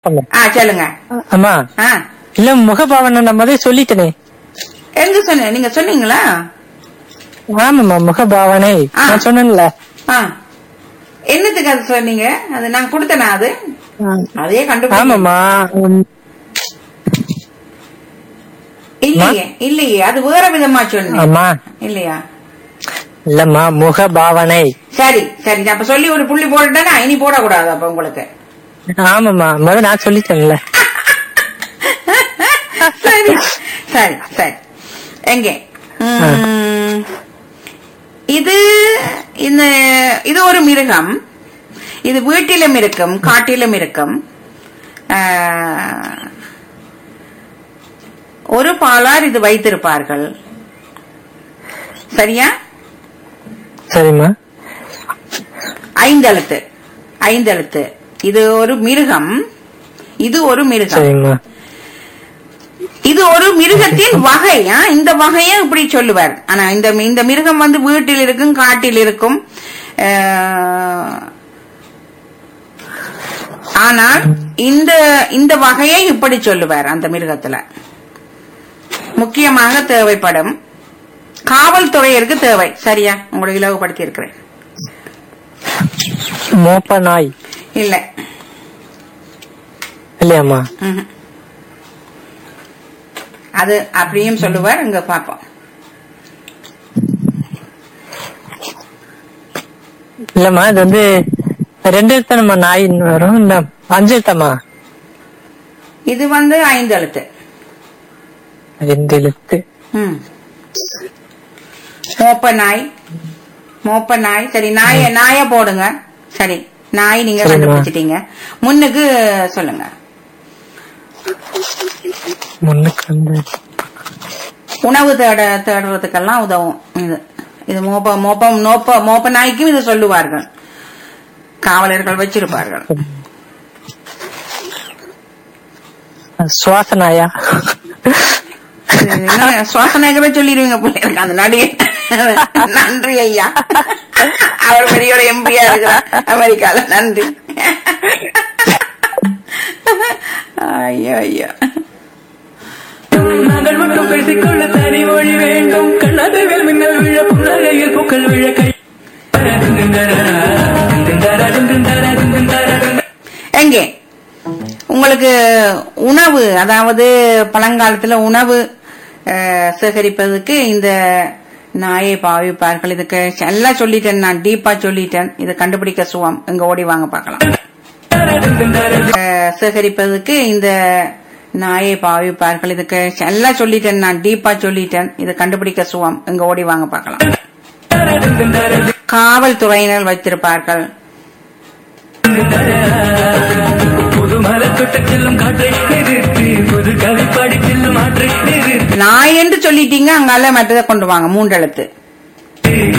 ஆமா. ஆ சொல்லுங்க அம்மா ஆ இல்ல முகபாவனை நான் முதல்ல சொல்லிட்டேனே எங்க சொன்ன நீங்க சொன்னீங்களா ஆமாம்மா முகபாவனை ஆ. நான் சொன்னேன்ல ஆ என்னத்துக்கு அது சொன்னீங்க அது நான் கொடுத்தேனா அது அதே கண்டுபிடிக்க ஆமாம்மா உம், இல்லையே இல்லையே அது வேற விதமா சொன்னீங்க அம்மா இல்லையா இல்லம்மா முகபாவனை சரி சரி அப்ப சொல்லி ஒரு புள்ளி போட்டுட்டேனா இனி போடக்கூடாது அப்ப உங்களுக்கு ஆமாம்மா முதல்ல நான் சொல்லிட்டேன்ல சரி சரி சரி எங்கே உம், இது இந்த இது ஒரு மிருகம் இது வீட்டிலும் இருக்கும் காட்டிலும் இருக்கும் ஆஹ், ஒரு பாலார் இது வைத்திருப்பார்கள் சரியா சரிம்மா ஐந்தெழுத்து ஐந்தெழுத்து இது ஒரு மிருகம் இது ஒரு மிருகம் சரிம்மா இது ஒரு மிருகத்தின் வகை ஆ? இந்த வகையை இப்படி சொல்லுவார் ஆனா இந்த இந்த மிருகம் வந்து வீட்டில் இருக்கும் காட்டில் இருக்கும் அஹ், ஆனால் இந்த இந்த வகையை இப்படி சொல்லுவார் அந்த மிருகத்துல முக்கியமாக தேவைப்படும் காவல்துறையிற்கு தேவை சரியா உங்களுக்கு இலவுபடுத்தி இருக்கிறேன் மோப்ப நாய் இல்ல இல்லையாம்மா ம்ஹும். அது அப்படியும் சொல்லுவார் இங்க பாப்போம் இல்லம்மா இது வந்து ரெண்டு எழுத்தனம்மா நாயின்னு வரும் இந்த அஞ்சு எழுத்தம்மா இது வந்து ஐந்து எழுத்து ரெண்டு எழுத்து ம். மோப்ப நாய் மோப்ப நாய் சரி நாய நாய போடுங்க சரி நாய் நீங்க சரிம்மா. கண்டுபிடிச்சிட்டீங்க முன்னுக்கு சொல்லுங்க முன்னுக்கு வந்து உணவு தேட தேடுறதுக்கெல்லாம் உதவும் இது இது மோப்ப மோப்பம் நோப்ப மோப்ப நாய்க்கும் இது சொல்லுவார்கள் காவலர்கள் வச்சிருப்பார்கள் சுவாச நாயா இது என்ன சுவாசனாகவே சொல்லிடுவீங்க போல இருக்கு அந்த நடிகை நன்றி ஐயா அவர் பெரிய ஒரு எம்பியா இருக்கிறார் அமெரிக்கால நன்றி ஐயோ ஐயோ நாங்கள் மட்டும் பேசிக்கொள்ள தனி மொழி வேண்டும் கண்ணாதவில் மின்னல் விழ புன்னகையில் பூக்கள் விழ கை எங்கே உங்களுக்கு உணவு அதாவது பழங்காலத்துல உணவு அஹ், சேகரிப்பதற்கு இந்த நாயை பாவிப்பார்கள் இதுக்கு எல்லாம் சொல்லிட்டேன் நான் டீப்பா சொல்லிட்டேன் இதை கண்டுபிடிக்க சுவம் இங்க ஓடி வாங்க பார்க்கலாம் அஹ், சேகரிப்பதற்கு இந்த நாயை பாவிப்பார்கள் இதுக்கு எல்லாம் சொல்லிட்டேன் நான் டீப்பா சொல்லிட்டேன் இதை கண்டுபிடிக்க சுவம் இங்க ஓடி வாங்க பார்க்கலாம் காவல்துறையினர் வைத்திருப்பார்கள் புது மலத்தொட்ட செல்லும் காற்றை நிறுத்தி புது கவி பாடி செல்லும் ஆற்றை நிறுத்தி நாய் என்று சொல்லிட்டீங்க அங்கால மற்றதை கொண்டு வாங்க மூன்றெழுத்து